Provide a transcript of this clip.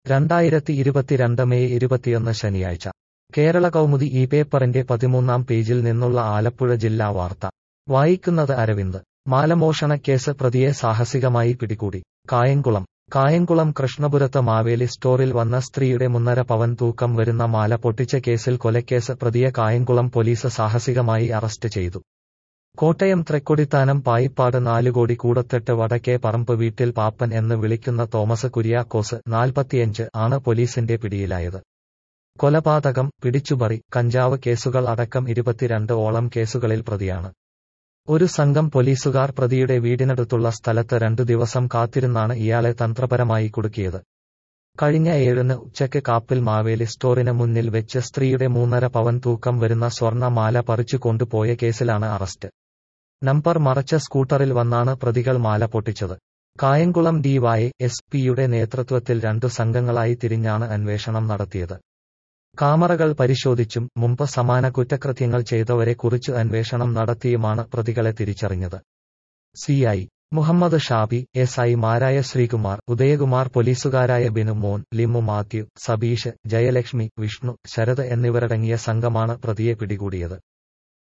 രണ്ടായിരത്തി ഇരുപത്തിരണ്ട് മെയ് ഇരുപത്തിയൊന്ന് ശനിയാഴ്ച കേരള കൗമുദി ഈ പേപ്പറിന്റെ പതിമൂന്നാം പേജിൽ നിന്നുള്ള ആലപ്പുഴ ജില്ലാ വാർത്ത വായിക്കുന്നത് അരവിന്ദ് മാലമോഷണ കേസ് പ്രതിയെ സാഹസികമായി പിടികൂടി കായംകുളം കായംകുളം കൃഷ്ണപുരത്ത് മാവേലി സ്റ്റോറിൽ വന്ന സ്ത്രീയുടെ മുന്നര പവൻ തൂക്കം വരുന്ന മാല പൊട്ടിച്ച കേസിൽ കൊലക്കേസ് പ്രതിയെ കായംകുളം പോലീസ് സാഹസികമായി അറസ്റ്റ് ചെയ്തു കോട്ടയം തൃക്കൊടിത്താനം പായിപ്പാട് നാലുകോടി കൂടത്തെട്ട് വടക്കേ പറമ്പ് വീട്ടിൽ പാപ്പൻ എന്ന് വിളിക്കുന്ന തോമസ് കുര്യാക്കോസ് നാൽപ്പത്തിയഞ്ച് ആണ് പോലീസിന്റെ പിടിയിലായത് കൊലപാതകം പിടിച്ചുപറി കഞ്ചാവ് കേസുകൾ അടക്കം ഇരുപത്തിരണ്ട് ഓളം കേസുകളിൽ പ്രതിയാണ് ഒരു സംഘം പോലീസുകാർ പ്രതിയുടെ വീടിനടുത്തുള്ള സ്ഥലത്ത് രണ്ടു ദിവസം കാത്തിരുന്നാണ് ഇയാളെ തന്ത്രപരമായി കുടുക്കിയത് കഴിഞ്ഞ ഏഴിന് ഉച്ചയ്ക്ക് കാപ്പിൽ മാവേലി സ്റ്റോറിന് മുന്നിൽ വെച്ച് സ്ത്രീയുടെ മൂന്നര പവൻ തൂക്കം വരുന്ന സ്വർണ്ണ മാല പറിച്ചു കൊണ്ടുപോയ കേസിലാണ് അറസ്റ്റ് നമ്പർ മറച്ച സ്കൂട്ടറിൽ വന്നാണ് പ്രതികൾ മാല പൊട്ടിച്ചത് കായംകുളം ഡിവൈ എസ് പിയുടെ നേതൃത്വത്തിൽ രണ്ടു സംഘങ്ങളായി തിരിഞ്ഞാണ് അന്വേഷണം നടത്തിയത് കാമറകൾ പരിശോധിച്ചും മുമ്പ് സമാന കുറ്റകൃത്യങ്ങൾ ചെയ്തവരെ കുറിച്ച് അന്വേഷണം നടത്തിയുമാണ് പ്രതികളെ തിരിച്ചറിഞ്ഞത് CI Muhammad Shabi S I മാരായ ശ്രീകുമാർ ഉദയകുമാർ പോലീസുകാരായ ബിനു മോൻ ലിമു മാത്യു സബീഷ് ജയലക്ഷ്മി വിഷ്ണു ശരത് എന്നിവരടങ്ങിയ സംഘമാണ് പ്രതിയെ പിടികൂടിയത്